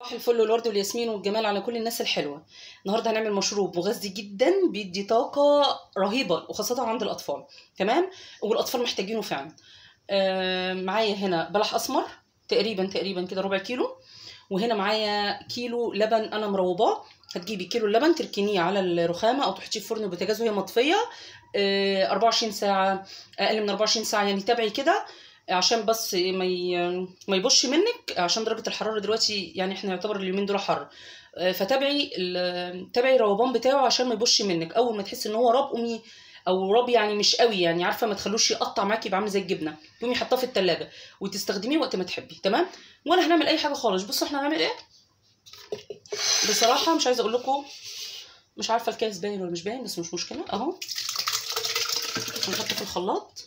صباح الفل والورد والياسمين والجمال على كل الناس الحلوه النهارده هنعمل مشروب مغذي جدا بيدي طاقه رهيبه وخاصه عند الاطفال تمام والاطفال محتاجينه فعلا آه معايا هنا بلح اسمر تقريبا تقريبا كده ربع كيلو وهنا معايا كيلو لبن انا مروباه هتجيبي كيلو اللبن تركنيه على الرخامه او تحطيه في فرن البوتاجاز وهي مطفيه آه 24 ساعه اقل من 24 ساعه يعني تابعي كده عشان بس ما ي- ما يبوش منك عشان درجه الحراره دلوقتي يعني احنا يعتبر اليومين دول حر آه، فتابعي ال- تابعي الروبان بتاعه عشان ما يبوش منك اول ما تحسي ان هو راب قومي او راب يعني مش قوي يعني عارفه ما تخلوش يقطع معاكي يبقى عامل زي الجبنه تقومي حاطاه في التلاجة وتستخدميه وقت ما تحبي تمام ولا هنعمل اي حاجه خالص بصوا احنا هنعمل ايه بصراحه مش عايزه اقول لكم مش عارفه الكاس باين ولا مش باين بس مش مشكله اهو هنحطه في الخلاط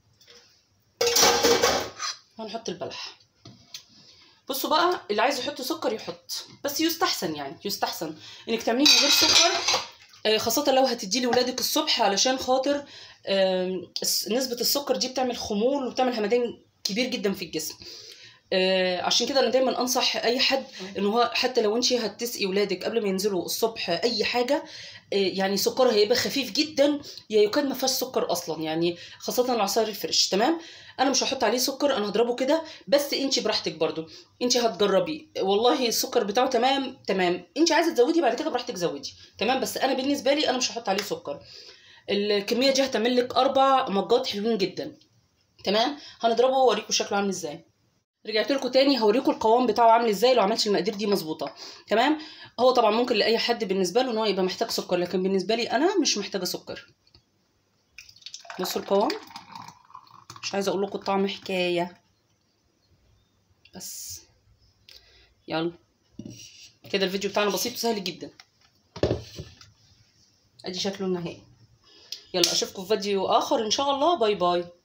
هنحط البلح بصوا بقى اللي عايز يحط سكر يحط بس يستحسن يعني يستحسن انك تعمليه من غير سكر آه، خاصة لو هتديه لولادك الصبح علشان خاطر آم، الس- نسبة السكر دي بتعمل خمول وبتعمل همدان كبير جدا في الجسم آه، عشان كده انا دايما انصح اي حد ان هو حتى لو انت هتسقي ولادك قبل ما ينزلوا الصبح اي حاجه آه، يعني سكرها هيبقى خفيف جدا يا يكاد ما فيهاش سكر اصلا يعني خاصه العصائر الفريش تمام انا مش هحط عليه سكر انا هضربه كده بس انت براحتك برضو انت هتجربي والله السكر بتاعه تمام تمام انت عايزه تزودي بعد كده براحتك زودي تمام بس انا بالنسبه لي انا مش هحط عليه سكر الكميه دي هتعمل لك اربع مجات حلوين جدا تمام هنضربه واوريكم شكله عامل ازاي رجعت لكم تاني هوريكم القوام بتاعه عامل ازاي لو عملتش المقادير دي مظبوطه تمام هو طبعا ممكن لاي حد بالنسبه له ان هو يبقى محتاج سكر لكن بالنسبه لي انا مش محتاجه سكر بصوا القوام مش عايزه اقول لكم الطعم حكايه بس يلا كده الفيديو بتاعنا بسيط وسهل جدا ادي شكله النهائي يلا اشوفكم في فيديو اخر ان شاء الله باي باي